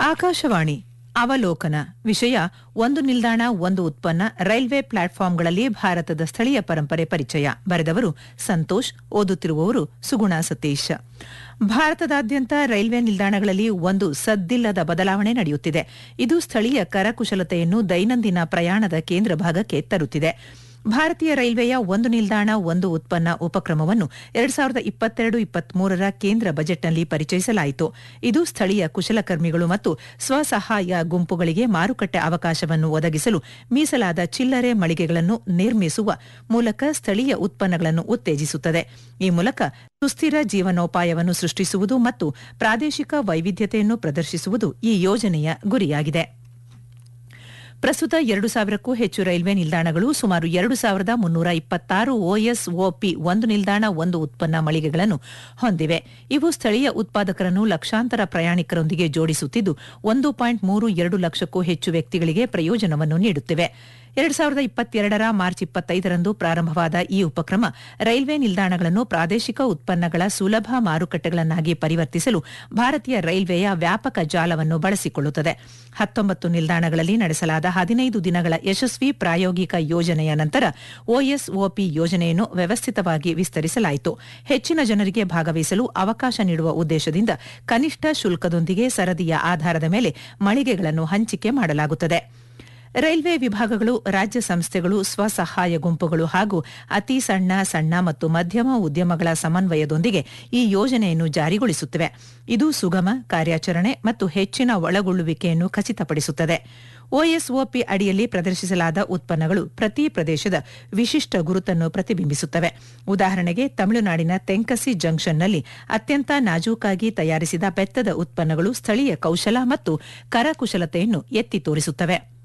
ಆಕಾಶವಾಣಿ ಅವಲೋಕನ ವಿಷಯ ಒಂದು ನಿಲ್ದಾಣ ಒಂದು ಉತ್ಪನ್ನ ರೈಲ್ವೆ ಪ್ಲಾಟ್ಫಾರ್ಮ್ಗಳಲ್ಲಿ ಭಾರತದ ಸ್ಥಳೀಯ ಪರಂಪರೆ ಪರಿಚಯ ಬರೆದವರು ಸಂತೋಷ್ ಓದುತ್ತಿರುವವರು ಸುಗುಣ ಸತೀಶ್ ಭಾರತದಾದ್ಯಂತ ರೈಲ್ವೆ ನಿಲ್ದಾಣಗಳಲ್ಲಿ ಒಂದು ಸದ್ದಿಲ್ಲದ ಬದಲಾವಣೆ ನಡೆಯುತ್ತಿದೆ ಇದು ಸ್ಥಳೀಯ ಕರಕುಶಲತೆಯನ್ನು ದೈನಂದಿನ ಪ್ರಯಾಣದ ಕೇಂದ್ರ ಭಾಗಕ್ಕೆ ತರುತ್ತಿದೆ ಭಾರತೀಯ ರೈಲ್ವೆಯ ಒಂದು ನಿಲ್ದಾಣ ಒಂದು ಉತ್ಪನ್ನ ಉಪಕ್ರಮವನ್ನು ಎರಡ್ ಸಾವಿರದ ಇಪ್ಪತ್ತೆರಡು ಇಪ್ಪತ್ಮೂರರ ಕೇಂದ್ರ ಬಜೆಟ್ನಲ್ಲಿ ಪರಿಚಯಿಸಲಾಯಿತು ಇದು ಸ್ಥಳೀಯ ಕುಶಲಕರ್ಮಿಗಳು ಮತ್ತು ಸ್ವಸಹಾಯ ಗುಂಪುಗಳಿಗೆ ಮಾರುಕಟ್ಟೆ ಅವಕಾಶವನ್ನು ಒದಗಿಸಲು ಮೀಸಲಾದ ಚಿಲ್ಲರೆ ಮಳಿಗೆಗಳನ್ನು ನಿರ್ಮಿಸುವ ಮೂಲಕ ಸ್ಥಳೀಯ ಉತ್ಪನ್ನಗಳನ್ನು ಉತ್ತೇಜಿಸುತ್ತದೆ ಈ ಮೂಲಕ ಸುಸ್ಥಿರ ಜೀವನೋಪಾಯವನ್ನು ಸೃಷ್ಟಿಸುವುದು ಮತ್ತು ಪ್ರಾದೇಶಿಕ ವೈವಿಧ್ಯತೆಯನ್ನು ಪ್ರದರ್ಶಿಸುವುದು ಈ ಯೋಜನೆಯ ಗುರಿಯಾಗಿದೆ ಪ್ರಸ್ತುತ ಎರಡು ಸಾವಿರಕ್ಕೂ ಹೆಚ್ಚು ರೈಲ್ವೆ ನಿಲ್ದಾಣಗಳು ಸುಮಾರು ಎರಡು ಸಾವಿರದ ಮುನ್ನೂರ ಇಪ್ಪತ್ತಾರು ಒಎಸ್ಒಪಿ ಒಂದು ನಿಲ್ದಾಣ ಒಂದು ಉತ್ಪನ್ನ ಮಳಿಗೆಗಳನ್ನು ಹೊಂದಿವೆ ಇವು ಸ್ಥಳೀಯ ಉತ್ಪಾದಕರನ್ನು ಲಕ್ಷಾಂತರ ಪ್ರಯಾಣಿಕರೊಂದಿಗೆ ಜೋಡಿಸುತ್ತಿದ್ದು ಒಂದು ಪಾಯಿಂಟ್ ಮೂರು ಎರಡು ಲಕ್ಷಕ್ಕೂ ಹೆಚ್ಚು ವ್ಯಕ್ತಿಗಳಿಗೆ ಪ್ರಯೋಜನವನ್ನು ನೀಡುತ್ತಿವೆ ಎರಡು ಸಾವಿರದ ಇಪ್ಪತ್ತೆರಡರ ಮಾರ್ಚ್ ಇಪ್ಪತ್ತೈದರಂದು ಪ್ರಾರಂಭವಾದ ಈ ಉಪಕ್ರಮ ರೈಲ್ವೆ ನಿಲ್ದಾಣಗಳನ್ನು ಪ್ರಾದೇಶಿಕ ಉತ್ಪನ್ನಗಳ ಸುಲಭ ಮಾರುಕಟ್ಟೆಗಳನ್ನಾಗಿ ಪರಿವರ್ತಿಸಲು ಭಾರತೀಯ ರೈಲ್ವೆಯ ವ್ಯಾಪಕ ಜಾಲವನ್ನು ಬಳಸಿಕೊಳ್ಳುತ್ತದೆ ಹತ್ತೊಂಬತ್ತು ನಿಲ್ದಾಣಗಳಲ್ಲಿ ನಡೆಸಲಾದ ಹದಿನೈದು ದಿನಗಳ ಯಶಸ್ವಿ ಪ್ರಾಯೋಗಿಕ ಯೋಜನೆಯ ನಂತರ ಒಎಸ್ಒಪಿ ಯೋಜನೆಯನ್ನು ವ್ಯವಸ್ಥಿತವಾಗಿ ವಿಸ್ತರಿಸಲಾಯಿತು ಹೆಚ್ಚಿನ ಜನರಿಗೆ ಭಾಗವಹಿಸಲು ಅವಕಾಶ ನೀಡುವ ಉದ್ದೇಶದಿಂದ ಕನಿಷ್ಠ ಶುಲ್ಕದೊಂದಿಗೆ ಸರದಿಯ ಆಧಾರದ ಮೇಲೆ ಮಳಿಗೆಗಳನ್ನು ಹಂಚಿಕೆ ಮಾಡಲಾಗುತ್ತದೆ ರೈಲ್ವೆ ವಿಭಾಗಗಳು ರಾಜ್ಯ ಸಂಸ್ಥೆಗಳು ಸ್ವಸಹಾಯ ಗುಂಪುಗಳು ಹಾಗೂ ಅತಿ ಸಣ್ಣ ಸಣ್ಣ ಮತ್ತು ಮಧ್ಯಮ ಉದ್ಯಮಗಳ ಸಮನ್ವಯದೊಂದಿಗೆ ಈ ಯೋಜನೆಯನ್ನು ಜಾರಿಗೊಳಿಸುತ್ತಿವೆ ಇದು ಸುಗಮ ಕಾರ್ಯಾಚರಣೆ ಮತ್ತು ಹೆಚ್ಚಿನ ಒಳಗೊಳ್ಳುವಿಕೆಯನ್ನು ಖಚಿತಪಡಿಸುತ್ತದೆ ಒಎಸ್ಒಪಿ ಅಡಿಯಲ್ಲಿ ಪ್ರದರ್ಶಿಸಲಾದ ಉತ್ಪನ್ನಗಳು ಪ್ರತಿ ಪ್ರದೇಶದ ವಿಶಿಷ್ಟ ಗುರುತನ್ನು ಪ್ರತಿಬಿಂಬಿಸುತ್ತವೆ ಉದಾಹರಣೆಗೆ ತಮಿಳುನಾಡಿನ ತೆಂಕಸಿ ಜಂಕ್ಷನ್ನಲ್ಲಿ ಅತ್ಯಂತ ನಾಜೂಕಾಗಿ ತಯಾರಿಸಿದ ಬೆತ್ತದ ಉತ್ಪನ್ನಗಳು ಸ್ಥಳೀಯ ಕೌಶಲ ಮತ್ತು ಕರಕುಶಲತೆಯನ್ನು ಎತ್ತಿ ತೋರಿಸುತ್ತವೆ